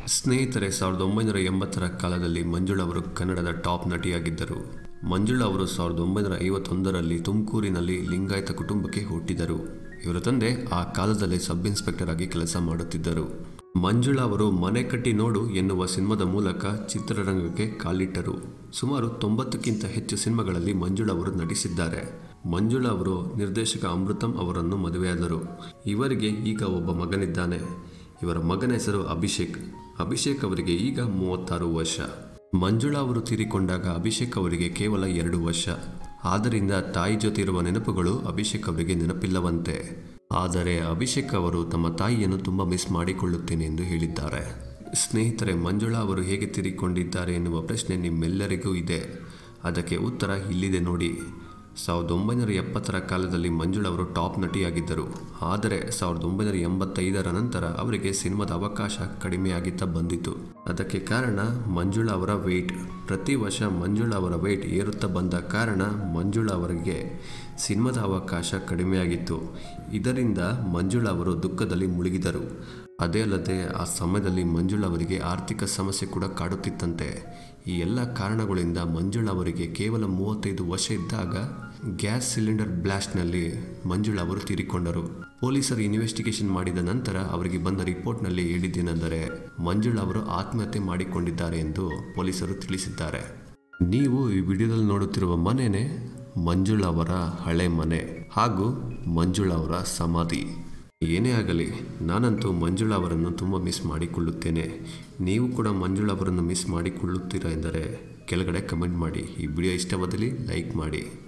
ಸ್ನೇಹಿತರೆ ಸಾವಿರದ ಒಂಬೈನೂರ ಎಂಬತ್ತರ ಕಾಲದಲ್ಲಿ ಮಂಜುಳಾ ಅವರು ಕನ್ನಡದ ಟಾಪ್ ನಟಿಯಾಗಿದ್ದರು ಮಂಜುಳಾ ಅವರು ಸಾವಿರದ ಒಂಬೈನೂರ ಐವತ್ತೊಂದರಲ್ಲಿ ತುಮಕೂರಿನಲ್ಲಿ ಲಿಂಗಾಯತ ಕುಟುಂಬಕ್ಕೆ ಹುಟ್ಟಿದರು ಇವರ ತಂದೆ ಆ ಕಾಲದಲ್ಲಿ ಸಬ್ ಇನ್ಸ್ಪೆಕ್ಟರ್ ಆಗಿ ಕೆಲಸ ಮಾಡುತ್ತಿದ್ದರು ಮಂಜುಳಾ ಅವರು ಮನೆ ಕಟ್ಟಿ ನೋಡು ಎನ್ನುವ ಸಿನಿಮಾದ ಮೂಲಕ ಚಿತ್ರರಂಗಕ್ಕೆ ಕಾಲಿಟ್ಟರು ಸುಮಾರು ತೊಂಬತ್ತಕ್ಕಿಂತ ಹೆಚ್ಚು ಸಿನಿಮಾಗಳಲ್ಲಿ ಮಂಜುಳಾ ಅವರು ನಟಿಸಿದ್ದಾರೆ ಮಂಜುಳಾ ಅವರು ನಿರ್ದೇಶಕ ಅಮೃತಂ ಅವರನ್ನು ಮದುವೆಯಾದರು ಇವರಿಗೆ ಈಗ ಒಬ್ಬ ಮಗನಿದ್ದಾನೆ ಇವರ ಮಗನ ಹೆಸರು ಅಭಿಷೇಕ್ ಅಭಿಷೇಕ್ ಅವರಿಗೆ ಈಗ ಮೂವತ್ತಾರು ವರ್ಷ ಮಂಜುಳಾ ಅವರು ತೀರಿಕೊಂಡಾಗ ಅಭಿಷೇಕ್ ಅವರಿಗೆ ಕೇವಲ ಎರಡು ವರ್ಷ ಆದ್ದರಿಂದ ತಾಯಿ ಜೊತೆ ಇರುವ ನೆನಪುಗಳು ಅಭಿಷೇಕ್ ಅವರಿಗೆ ನೆನಪಿಲ್ಲವಂತೆ ಆದರೆ ಅಭಿಷೇಕ್ ಅವರು ತಮ್ಮ ತಾಯಿಯನ್ನು ತುಂಬ ಮಿಸ್ ಮಾಡಿಕೊಳ್ಳುತ್ತೇನೆ ಎಂದು ಹೇಳಿದ್ದಾರೆ ಸ್ನೇಹಿತರೆ ಮಂಜುಳಾ ಅವರು ಹೇಗೆ ತೀರಿಕೊಂಡಿದ್ದಾರೆ ಎನ್ನುವ ಪ್ರಶ್ನೆ ನಿಮ್ಮೆಲ್ಲರಿಗೂ ಇದೆ ಅದಕ್ಕೆ ಉತ್ತರ ಇಲ್ಲಿದೆ ನೋಡಿ ಸಾವಿರದ ಒಂಬೈನೂರ ಎಪ್ಪತ್ತರ ಕಾಲದಲ್ಲಿ ಮಂಜುಳಾ ಅವರು ಟಾಪ್ ನಟಿಯಾಗಿದ್ದರು ಆದರೆ ಸಾವಿರದ ಒಂಬೈನೂರ ಎಂಬತ್ತೈದರ ನಂತರ ಅವರಿಗೆ ಸಿನಿಮಾದ ಅವಕಾಶ ಕಡಿಮೆಯಾಗಿತ್ತಾ ಬಂದಿತು ಅದಕ್ಕೆ ಕಾರಣ ಮಂಜುಳಾ ಅವರ ವೆಯ್ಟ್ ಪ್ರತಿ ವರ್ಷ ಮಂಜುಳಾ ಅವರ ವೆಯ್ಟ್ ಏರುತ್ತಾ ಬಂದ ಕಾರಣ ಮಂಜುಳಾ ಅವರಿಗೆ ಸಿನಿಮಾದ ಅವಕಾಶ ಕಡಿಮೆಯಾಗಿತ್ತು ಇದರಿಂದ ಮಂಜುಳಾ ಅವರು ದುಃಖದಲ್ಲಿ ಮುಳುಗಿದರು ಅದೇ ಅಲ್ಲದೆ ಆ ಸಮಯದಲ್ಲಿ ಮಂಜುಳಾ ಅವರಿಗೆ ಆರ್ಥಿಕ ಸಮಸ್ಯೆ ಕೂಡ ಕಾಡುತ್ತಿತ್ತಂತೆ ಈ ಎಲ್ಲ ಕಾರಣಗಳಿಂದ ಮಂಜುಳಾ ಅವರಿಗೆ ಕೇವಲ ಮೂವತ್ತೈದು ವರ್ಷ ಇದ್ದಾಗ ಗ್ಯಾಸ್ ಸಿಲಿಂಡರ್ ಬ್ಲಾಸ್ಟ್ನಲ್ಲಿ ಮಂಜುಳಾ ಅವರು ತೀರಿಕೊಂಡರು ಪೊಲೀಸರು ಇನ್ವೆಸ್ಟಿಗೇಷನ್ ಮಾಡಿದ ನಂತರ ಅವರಿಗೆ ಬಂದ ರಿಪೋರ್ಟ್ನಲ್ಲಿ ಹೇಳಿದ್ದೇನೆಂದರೆ ಮಂಜುಳಾ ಅವರು ಆತ್ಮಹತ್ಯೆ ಮಾಡಿಕೊಂಡಿದ್ದಾರೆ ಎಂದು ಪೊಲೀಸರು ತಿಳಿಸಿದ್ದಾರೆ ನೀವು ಈ ವಿಡಿಯೋದಲ್ಲಿ ನೋಡುತ್ತಿರುವ ಮನೆಯೇ ಮಂಜುಳಾ ಅವರ ಹಳೆ ಮನೆ ಹಾಗೂ ಮಂಜುಳಾ ಅವರ ಸಮಾಧಿ ಏನೇ ಆಗಲಿ ನಾನಂತೂ ಮಂಜುಳಾ ಅವರನ್ನು ತುಂಬ ಮಿಸ್ ಮಾಡಿಕೊಳ್ಳುತ್ತೇನೆ ನೀವು ಕೂಡ ಮಂಜುಳಾ ಅವರನ್ನು ಮಿಸ್ ಮಾಡಿಕೊಳ್ಳುತ್ತೀರಾ ಎಂದರೆ ಕೆಳಗಡೆ ಕಮೆಂಟ್ ಮಾಡಿ ಈ ವಿಡಿಯೋ ಇಷ್ಟವಾದಲ್ಲಿ ಲೈಕ್ ಮಾಡಿ